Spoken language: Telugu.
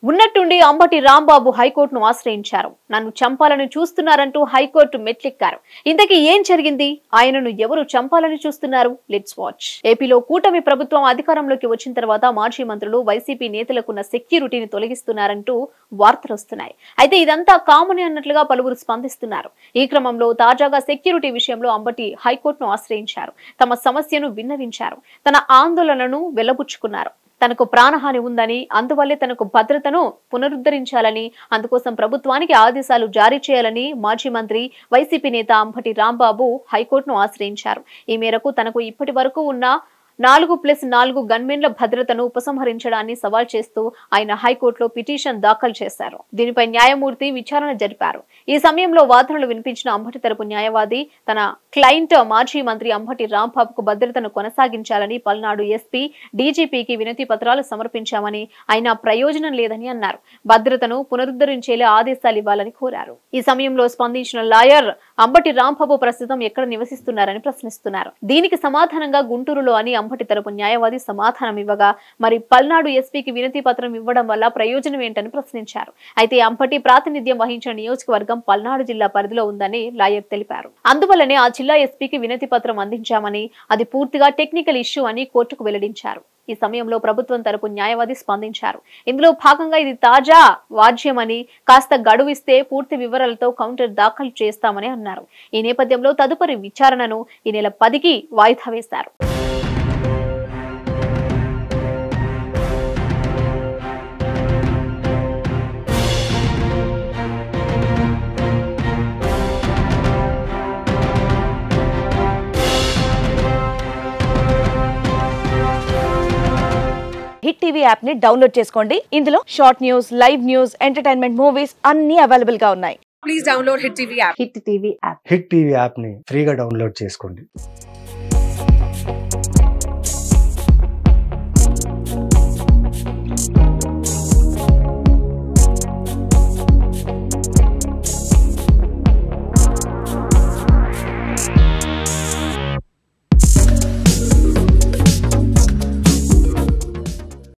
ఉన్నట్టుండి అంబటి రాంబాబు హైకోర్టును ఆశ్రయించారు నన్ను చంపాలని చూస్తున్నారంటూ హైకోర్టు మెట్లెక్కారు ఇంతకీ ఏం జరిగింది ఆయనను ఎవరు చంపాలని చూస్తున్నారు లెట్స్ వాచ్ ఏపీలో కూటమి ప్రభుత్వం అధికారంలోకి వచ్చిన తర్వాత మాజీ మంత్రులు వైసీపీ నేతలకున్న సెక్యూరిటీని తొలగిస్తున్నారంటూ వార్తలు వస్తున్నాయి అయితే ఇదంతా కామని అన్నట్లుగా పలువురు స్పందిస్తున్నారు ఈ క్రమంలో తాజాగా సెక్యూరిటీ విషయంలో అంబటి హైకోర్టును ఆశ్రయించారు తమ సమస్యను విన్నవించారు తన ఆందోళనను వెల్లబుచ్చుకున్నారు తనకు ప్రాణహాని ఉందని అందువల్లే తనకు భద్రతను పునరుద్ధరించాలని అందుకోసం ప్రభుత్వానికి ఆదేశాలు జారీ చేయాలని మాజీ మంత్రి వైసీపీ నేత అంబటి రాంబాబు హైకోర్టును ఆశ్రయించారు ఈ మేరకు తనకు ఇప్పటి వరకు ఉన్న నాలుగు ప్లస్ నాలుగు గన్మెన్ల భద్రతను ఉపసంహరించడాన్ని సవాల్ చేస్తూ ఆయన హైకోర్టులో పిటిషన్ దాఖలు చేశారు దీనిపై న్యాయమూర్తి విచారణ జరిపారు ఈ సమయంలో వాదనలు వినిపించిన అంబటి తరపు న్యాయవాది తన క్లయింట్ మాజీ మంత్రి అంబటి రాంబాబుకు భద్రతను కొనసాగించాలని పల్నాడు ఎస్పీ డీజీపీకి వినతి పత్రాలు సమర్పించామని అయినా ప్రయోజనం లేదని అన్నారు భద్రతను పునరుద్ధరించేలా ఆదేశాలు ఇవ్వాలని కోరారు ఈ సమయంలో స్పందించిన లాయర్ అంబటి రాంబాబు ప్రస్తుతం ఎక్కడ నివసిస్తున్నారని ప్రశ్నిస్తున్నారు దీనికి సమాధానంగా గుంటూరులో అని అంబటి తరపు న్యాయవాది సమాధానం ఇవ్వగా మరి పల్నాడు ఎస్పీకి వినతి పత్రం ఇవ్వడం వల్ల ప్రయోజనం ఏంటని ప్రశ్నించారు అయితే అంబటి ప్రాతినిధ్యం వహించిన నియోజకవర్గం పల్నాడు జిల్లా పరిధిలో ఉందని లాయర్ తెలిపారు అందువల్లనే ఆ జిల్లా ఎస్పీకి వినతి పత్రం అందించామని అది పూర్తిగా టెక్నికల్ ఇష్యూ అని కోర్టుకు వెల్లడించారు ఈ సమయంలో ప్రభుత్వం తరపు న్యాయవాది స్పందించారు ఇందులో భాగంగా ఇది తాజా వాజ్యమని కాస్త గడువిస్తే పూర్తి వివరాలతో కౌంటర్ దాఖలు చేస్తామని అన్నారు ఈ నేపథ్యంలో తదుపరి విచారణను ఈ నెల పదికి వాయిదా వేశారు హిట్ టీవీ యాప్ ని డౌన్లోడ్ చేసుకోండి ఇందులో short news live news entertainment movies అన్ని అవైలబుల్ గా ఉన్నాయి please download Hit TV app. Hit TV app hit TV యాప్ని ఫ్రీగా డౌన్లోడ్ చేసుకోండి